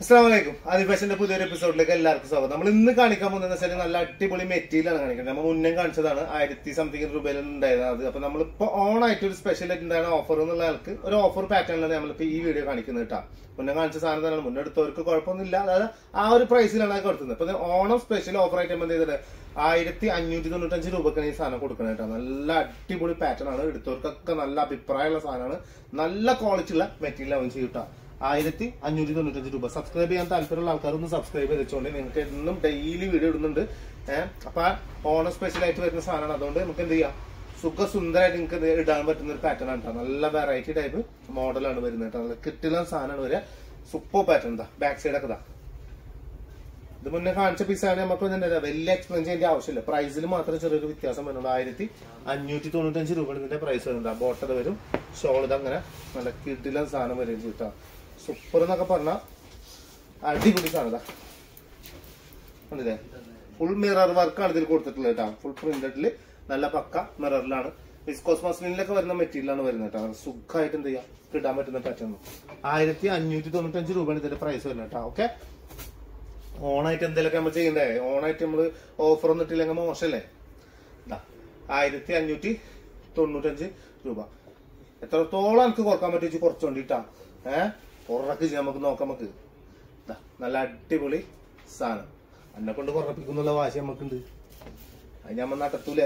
അസ്സാമലൈക്കും ആദിഫാഷന്റെ പുതിയൊരു എപ്പിസോഡിലേക്ക് എല്ലാവർക്കും സ്വാഗതം നമ്മൾ ഇന്ന് കാണിക്കാൻ പോകുന്നത് വെച്ചാൽ നല്ല അടിപൊളി മെറ്റീരിയലാണ് കാണിക്കുന്നത് നമ്മൾ മുന്നേ കാണിച്ചതാണ് ആയിരത്തി സംതിങ് രൂപയിൽ ഉണ്ടായത് അത് അപ്പൊ നമ്മളിപ്പോ ഓൺ ആയിട്ട് ഒരു സ്പെഷ്യൽ ആയിട്ട് എന്താണ് ഓഫർ എന്നുള്ള ആൾക്ക് ഒരു ഓഫർ പാറ്റേണിലാണ് നമ്മളിപ്പോ ഈ വീഡിയോ കാണിക്കുന്നത് കേട്ടോ മുന്നേ കാണിച്ച സാധനം തന്നെയാണ് മുന്നേ എടുത്തവർക്ക് കുഴപ്പമൊന്നുമില്ല അതായത് ആ ഒരു പ്രൈസിലാണ് അത് കൊടുക്കുന്നത് ഇപ്പൊ ഇത് ഓണം സ്പെഷ്യൽ ഓഫർ ആയിട്ട് നമ്മൾ എന്ത് ചെയ്തത് ആയിരത്തി അഞ്ഞൂറ്റി തൊണ്ണൂറ്റഞ്ച് രൂപക്കാണ് ഈ സാധനം കൊടുക്കുന്നത് കേട്ടോ നല്ല അടിപൊളി പാറ്റേൺ ആണ് എടുത്തവർക്കൊക്കെ നല്ല അഭിപ്രായമുള്ള സാധനമാണ് നല്ല ക്വാളിറ്റി ഉള്ള മെറ്റീരിയൽ അവൻ ചെയ്യും കേട്ടോ ആയിരത്തി അഞ്ഞൂറ്റി തൊണ്ണൂറ്റഞ്ച് രൂപ സബ്സ്ക്രൈബ് ചെയ്യാൻ താല്പര്യമുള്ള ആൾക്കാർ ഒന്ന് സബ്സ്ക്രൈബ് ചെയ്തോണ്ട് നിങ്ങൾക്ക് എന്നും ഡെയിലി വീഡിയോ ഇടുന്നുണ്ട് ഏഹ് അപ്പൊ ആ ഓണം സ്പെഷ്യൽ ആയിട്ട് വരുന്ന സാധനമാണ് അതുകൊണ്ട് നമുക്ക് എന്ത് ചെയ്യാം സുഖസുന്ദരമായിട്ട് നിങ്ങൾക്ക് ഇത് ഇടാൻ പറ്റുന്ന ഒരു പാറ്റേൺ ആണ് ട്ടോ. നല്ല വെറൈറ്റി ടൈപ്പ് മോഡലാണ് വരുന്നത് കേട്ടോ നല്ല കിട്ടുന്ന സാധനമാണ് വരിക സൂപ്പർ പാറ്റേൺ ഇതാ ബാക്ക് സൈഡ് ഒക്കെ ഇതാ ഇത് മുന്നേ കാണിച്ച പീസാണ് നമുക്ക് എന്താ വലിയ എക്സ്പ്ലെയിൻ ചെയ്യേണ്ട ആവശ്യമില്ല പ്രൈസിൽ മാത്രം ചെറിയൊരു വ്യത്യാസം വരുന്നുള്ളൂ ആയിരത്തി അഞ്ഞൂറ്റി തൊണ്ണൂറ്റഞ്ച് രൂപ ഇതിന്റെ പ്രൈസ് വരുന്നുണ്ട് ബോട്ടർ വരും ഷോൾ ഇത് അങ്ങനെ നല്ല കിടിലൻ സാധനം വരും ചെയ്തിട്ടാ സൂപ്പർ എന്നൊക്കെ പറഞ്ഞാൽ അടിപൊളി സാധനം ഇതാ കണ്ടില്ലേ ഫുൾ മിറർ വർക്കാണ് ഇതിൽ കൊടുത്തിട്ടുള്ളത് കേട്ടോ ഫുൾ പ്രിന്റഡിൽ നല്ല പക്ക മിററിലാണ് വിസ്കോസ് മസ്ലിനിലൊക്കെ വരുന്ന മെറ്റീരിയലാണ് വരുന്നത് കേട്ടോ നല്ല സുഖമായിട്ട് എന്ത് ചെയ്യാം ഇടാൻ പറ്റുന്ന പാറ്റേൺ ആയിരത്തി അഞ്ഞൂറ്റി തൊണ്ണൂറ്റഞ്ച് രൂപയാണ് ഇതിന്റെ പ്രൈസ് വരുന്നത് കേട്ടോ ഓക്കെ ഓണായിട്ട് എന്തെങ്കിലുമൊക്കെ നമ്മൾ ചെയ്യണ്ടേ ഓണായിട്ട് നമ്മള് ഓഫർ ഒന്നും ഇട്ടില്ലെങ്കിൽ മോശമല്ലേ ഇതാ ആയിരത്തി അഞ്ഞൂറ്റി തൊണ്ണൂറ്റഞ്ച് രൂപ എത്രത്തോളം എനിക്ക് കുറക്കാൻ പറ്റും കുറച്ചോണ്ടിട്ടാ ഏഹ് കുറക്ക് ചെയ്യാൻ നമുക്ക് നോക്കാം നമുക്ക് ദാ, നല്ല അടിപൊളി സാധനം എന്നെ കൊണ്ട് കുറപ്പിക്കുന്നുള്ള വാശി നമുക്കുണ്ട് അത് ഞാൻ നടത്തൂലേ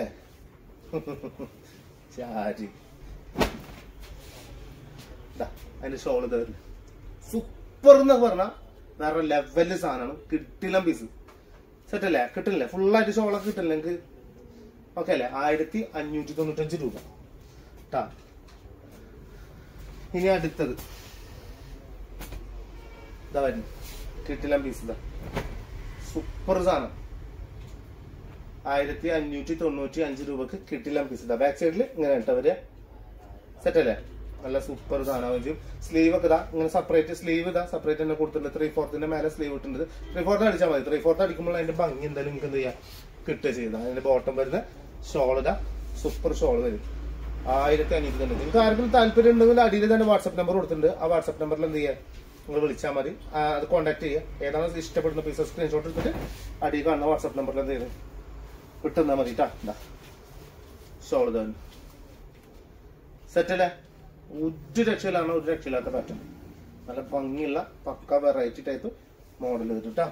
ചാരി ദാ, അതിന്റെ ഷോള് തരും സൂപ്പർ എന്നൊക്കെ പറഞ്ഞാ വേറെ ലെവല് സാധനമാണ് കിട്ടില്ല പീസ് സെറ്റ് അല്ലേ കിട്ടില്ലേ ഫുള്ളായിട്ട് ഷോളൊക്കെ കിട്ടില്ല എനിക്ക് ഓക്കെ അല്ലേ ആയിരത്തി അഞ്ഞൂറ്റി തൊണ്ണൂറ്റഞ്ച് രൂപ ട്ടാ ഇനി അടുത്തത് ഇതാ വരുന്നു കിട്ടില്ല പീസ് ഇതാ സൂപ്പർ സാധനം ആയിരത്തി അഞ്ഞൂറ്റി തൊണ്ണൂറ്റി അഞ്ച് രൂപക്ക് കിട്ടില്ല പീസ് ഇതാ ബാക്ക് സൈഡിൽ ഇങ്ങനെ കേട്ടോ അവര് സെറ്റ് അല്ലേ നല്ല സൂപ്പർ സാധനം ചെയ്യും സ്ലീവ് ഒക്കെ ഇതാ ഇങ്ങനെ സെപ്പറേറ്റ് സ്ലീവ് ഇതാ സെപ്പറേറ്റ് തന്നെ കൊടുത്തിട്ടുണ്ട് ത്രീ ഫോർത്തിന്റെ മേലെ സ്ലീവ് ഇട്ടുണ്ട് ത്രീ ഫോർത്ത് അടിച്ചാൽ മതി ത്രീ ഫോർത്ത് അടിക്കുമ്പോൾ അതിന്റെ ഭംഗി എന്തായാലും നിങ്ങൾക്ക് എന്ത് ചെയ്യാം കിട്ടുക ചെയ്യുന്നത് അതിന്റെ ബോട്ടം വരുന്ന ഷോൾ ഇതാ സൂപ്പർ ഷോൾ വരും ആയിരത്തി അഞ്ഞൂറ്റി തൊണ്ണൂറ്റി നിങ്ങൾക്ക് ആർക്കും താല്പര്യം ഉണ്ടെങ്കിൽ അടിയിൽ തന്നെ വാട്സ്ആപ്പ് നമ്പർ കൊടുത്തിട്ടുണ്ട് ആ വാട്സ്ആപ്പ് നമ്പറിൽ എന്ത് ചെയ്യാം നിങ്ങൾ വിളിച്ചാൽ മതി ആ, അത് കോൺടാക്ട് ചെയ്യുക ഏതാണ് ഇഷ്ടപ്പെടുന്ന പീസ് സ്ക്രീൻഷോട്ട് എടുത്തിട്ട് അടിയിൽ കാണുന്ന വാട്സ്ആപ്പ് നമ്പറിൽ എന്ത് ചെയ്ത് വിട്ടുന്നാൽ മതി കേട്ടാ ഷോൾ തന്നെ സെറ്റ് അല്ലേ ഒരു രക്ഷയിലാണ് ഒരു രക്ഷയില്ലാത്ത പാറ്റേൺ നല്ല ഭംഗിയുള്ള പക്ക വെറൈറ്റി ടൈപ്പ് മോഡൽ വരും കേട്ടോ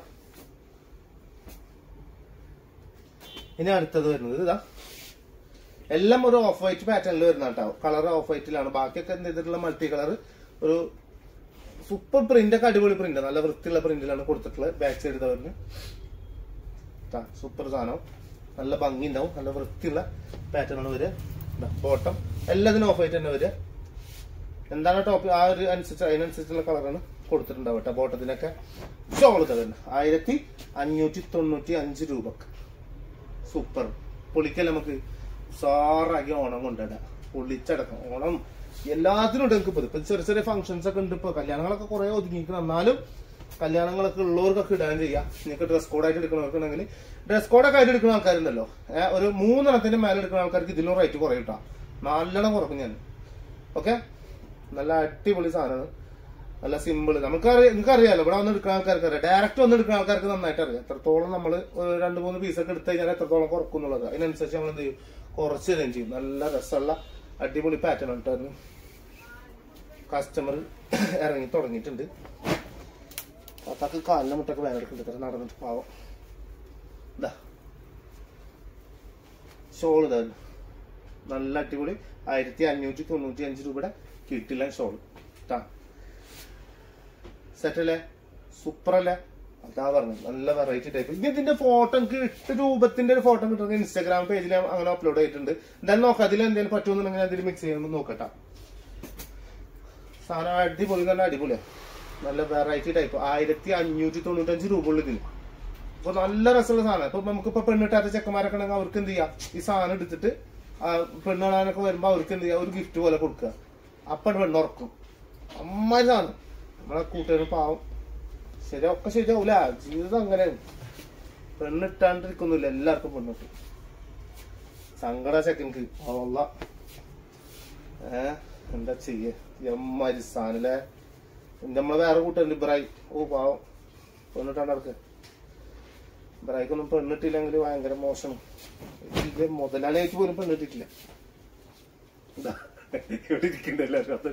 ഇനി അടുത്തത് വരുന്നത് ഇതാ എല്ലാം ഒരു ഓഫ് വൈറ്റ് പാറ്റേണിൽ വരുന്ന കേട്ടോ കളർ ഓഫ് വൈറ്റിലാണ് ബാക്കിയൊക്കെ എന്ത് ചെയ്തിട്ടുള്ള മൾട്ടി കളർ ഒരു സൂപ്പർ പ്രിന്റ് ഒക്കെ അടിപൊളി പ്രിന്റ് നല്ല വൃത്തിയുള്ള പ്രിന്റിലാണ് കൊടുത്തിട്ടുള്ളത് ബാക്ക് സൈഡ് ഇതാ വരുന്നത് സൂപ്പർ സാധനം നല്ല ഭംഗി ഉണ്ടാവും നല്ല വൃത്തിയുള്ള പാറ്റേൺ ആണ് വരിക ബോട്ടം എല്ലാത്തിനും ഓഫ് ആയിട്ട് തന്നെ വരിക എന്താണ് ടോപ്പ് ആ ഒരു അനുസരിച്ച് അതിനനുസരിച്ചുള്ള കളറാണ് കൊടുത്തിട്ടുണ്ടാവും കേട്ടോ ബോട്ടത്തിനൊക്കെ ഷോൾ തന്നെ ആയിരത്തി അഞ്ഞൂറ്റി തൊണ്ണൂറ്റി അഞ്ച് രൂപക്ക് സൂപ്പർ പൊളിക്കല്ല നമുക്ക് സാറാക്കി ഓണം കൊണ്ടിടാം പൊളിച്ചടക്കം ഓണം എല്ലാത്തിനും ഉണ്ട് നമുക്ക് ഇപ്പൊ ചെറിയ ചെറിയ ഫംഗ്ഷൻസ് ഒക്കെ ഉണ്ട് ഇപ്പൊ കല്യാണങ്ങളൊക്കെ കുറെ ഒതുങ്ങിക്കണം എന്നാലും കല്യാണങ്ങളൊക്കെ ഉള്ളവർക്കൊക്കെ ഇടാൻ ചെയ്യാം നിങ്ങൾക്ക് ഡ്രസ് കോഡായിട്ട് എടുക്കണവർക്കുണ്ടെങ്കിൽ ഡ്രസ് കോഡൊക്കെ ആയിട്ട് എടുക്കുന്ന ആൾക്കാരുണ്ടല്ലോ ഏഹ് ഒരു മൂന്നെണ്ണത്തിന്റെ മേലെ എടുക്കുന്ന ആൾക്കാർക്ക് ഇതിലും റേറ്റ് കുറയും കേട്ടോ നല്ലോണം കുറക്കും ഞാൻ ഓക്കെ നല്ല അടിപൊളി സാധനമാണ് നല്ല സിമ്പിൾ നമുക്കറിയാം നിങ്ങൾക്ക് അറിയാലോ ഇവിടെ വന്ന് എടുക്കുന്ന ആൾക്കാർക്ക് അറിയാം ഡയറക്റ്റ് വന്ന് എടുക്കുന്ന ആൾക്കാർക്ക് നന്നായിട്ട് അറിയാം എത്രത്തോളം നമ്മൾ രണ്ട് മൂന്ന് പീസൊക്കെ എടുത്തു കഴിഞ്ഞാൽ എത്രത്തോളം കുറക്കും എന്നുള്ളത് അതിനനുസരിച്ച് നമ്മൾ എന്ത് ചെയ്യും കുറച്ച് തരും ചെയ്യും നല്ല രസമുള്ള അടിപൊളി പാറ്റേൺ ഉണ്ടായിരുന്നു കസ്റ്റമർ ഇറങ്ങി തുടങ്ങിയിട്ടുണ്ട് അതൊക്കെ കാലിന്റെ മുട്ടൊക്കെ വേദന എടുക്കുന്നുണ്ട് ഇത്ര നടന്നിട്ട് പാവം ഇതാ ഷോൾ ഇതാ നല്ല അടിപൊളി ആയിരത്തി അഞ്ഞൂറ്റി തൊണ്ണൂറ്റി അഞ്ച് രൂപയുടെ കിട്ടില്ല ഷോൾ ട്ടാ സെറ്റ് അല്ലേ സൂപ്പർ അല്ലേ അതാ പറഞ്ഞത് നല്ല വെറൈറ്റി ടൈപ്പ് ഇനി ഇതിന്റെ ഫോട്ടോ എനിക്ക് എട്ട് രൂപത്തിന്റെ ഒരു ഫോട്ടോ കിട്ടുന്നത് ഇൻസ്റ്റാഗ്രാം പേജിൽ അങ്ങനെ അപ്ലോഡ് ചെയ്തിട്ടുണ്ട് എന്തായാലും നോക്കാം അതിൽ എന്തെങ്കിലും പറ്റുമെന്നുണ്ടെങ്കിൽ അതിൽ മിക്സ് ചെയ്യുമ്പോൾ നോക്കട്ടാ സാധനം അടിപൊളി നല്ല അടിപൊളിയാ നല്ല വെറൈറ്റി ടൈപ്പ് ആയിരത്തി അഞ്ഞൂറ്റി തൊണ്ണൂറ്റഞ്ച് രൂപ ഉള്ളു ഇതിന് അപ്പൊ നല്ല രസമുള്ള സാധനം ഇപ്പൊ നമുക്കിപ്പോ പെണ്ണിട്ടാത്ത ചെക്കന്മാരൊക്കെ ഉണ്ടെങ്കിൽ അവർക്ക് എന്ത് ചെയ്യാം ഈ സാധനം എടുത്തിട്ട് ആ പെണ്ണ് കാണാനൊക്കെ വരുമ്പോ അവർക്ക് എന്ത് ചെയ്യാം ഒരു ഗിഫ്റ്റ് പോലെ കൊടുക്കുക അപ്പം പെണ്ണ് ഉറക്കും അമ്മായി സാധനം നമ്മളെ കൂട്ടുകാരും പാവം ശരി ഒക്കെ ശരിയാവൂല ജീവിതം അങ്ങനെയാണ് പെണ്ണിട്ടാണ്ടിരിക്കുന്നില്ല എല്ലാവർക്കും പെണ്ണിട്ട് സങ്കട ചെക്കൻക്ക് അവള്ള ഏ എന്താ ചെയ്യ എമ്മാരി സാധനല്ലേ നമ്മളെ വേറെ കൂട്ടുകാരുണ്ട് ഇബ്രാഹിം ഓ പാവം പെണ്ണിട്ടാണ്ട് നടക്ക് ബ്രൈക്കൊന്നും പെണ്ണിട്ടില്ലെങ്കിൽ ഭയങ്കര മോശം ഇത് മുതലാളിയായിട്ട് പോലും പെണ്ണിട്ടിട്ടില്ല ഇതാ ഇവിടെ ഇരിക്കണ്ടല്ലോ അത്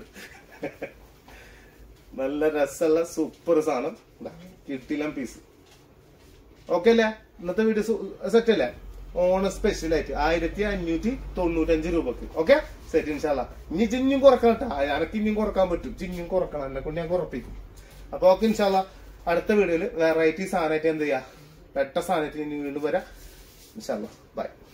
നല്ല രസമുള്ള സൂപ്പർ സാധനം ഇതാ കിട്ടില്ല പീസ് ഓക്കെ അല്ലേ ഇന്നത്തെ വീഡിയോ സെറ്റ് അല്ലേ ഓണ സ്പെഷ്യൽ ആയിട്ട് ആയിരത്തി അഞ്ഞൂറ്റി തൊണ്ണൂറ്റഞ്ച് രൂപക്ക് ഓക്കെ സെറ്റ് ഇൻഷാല്ല ഇനി ചിഞ്ഞും കുറക്കണം കേട്ടോ എനക്ക് ഇനിയും കുറക്കാൻ പറ്റും ചിഞ്ഞും കുറക്കണം എന്നെ കൊണ്ട് ഞാൻ കുറപ്പിക്കും അപ്പൊ ഓക്കെ ഇൻഷാല്ല അടുത്ത വീഡിയോയിൽ വെറൈറ്റി സാധനമായിട്ട് എന്ത് ചെയ്യാ പെട്ട സാധനമായിട്ട് ഇനി വീണ്ടും വരാം ഇൻഷാല്ല ബൈ